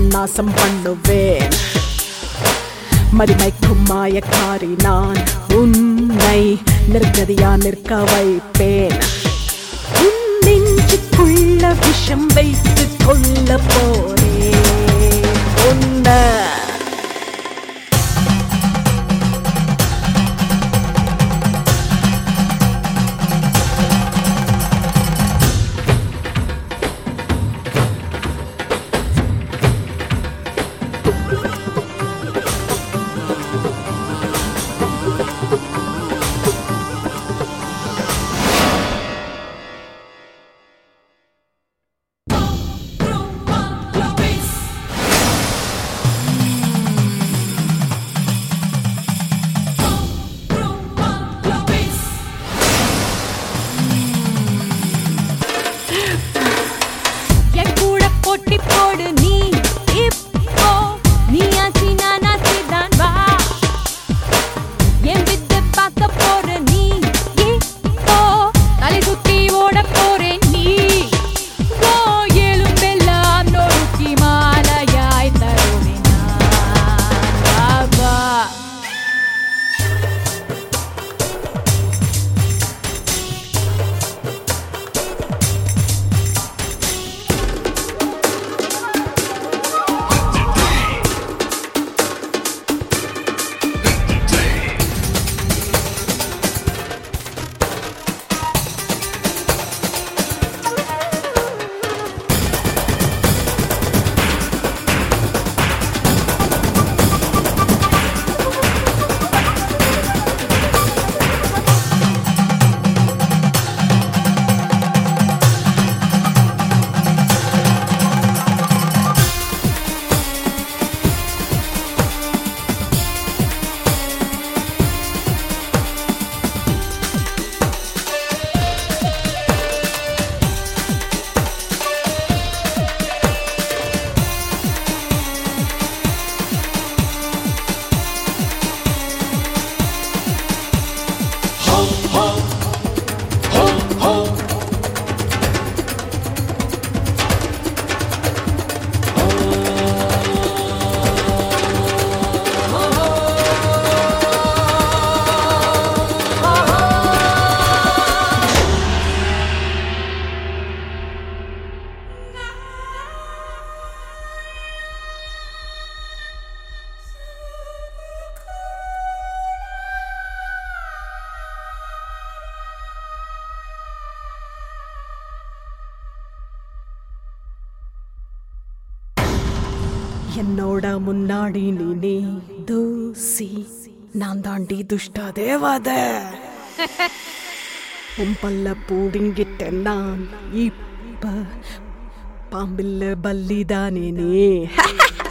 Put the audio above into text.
நான் நாசம் பண்ணுவேன் மதிமைக்கும் மாயக்காரி நான் உன்னை நிர்கதியா நிற்க வைப்பேன் உன் நெஞ்சுக்குள்ள விஷம் வைத்து கொள்ள போறேன் உன்னை என் கூட போட்டி போடு நீ இப்போ நீ ஆச்சி நான் ஆச்சி தான் வா என் வித்து பார்க்க போற நீ இப்போ தலை சுத்தி ஓட போறேன் நீ ஓ எலும்பெல்லாம் நொறுக்கி மாலையாய் தருவேன் நான். வா, வா என்னோட முன்னாடி நீ நீ தூசி நான் தாண்டி துஷ்ட தேவத உன் பல்ல பூடிங்கிட்ட நான் இப்ப பாம்பில்ல பல்லிதானே நீ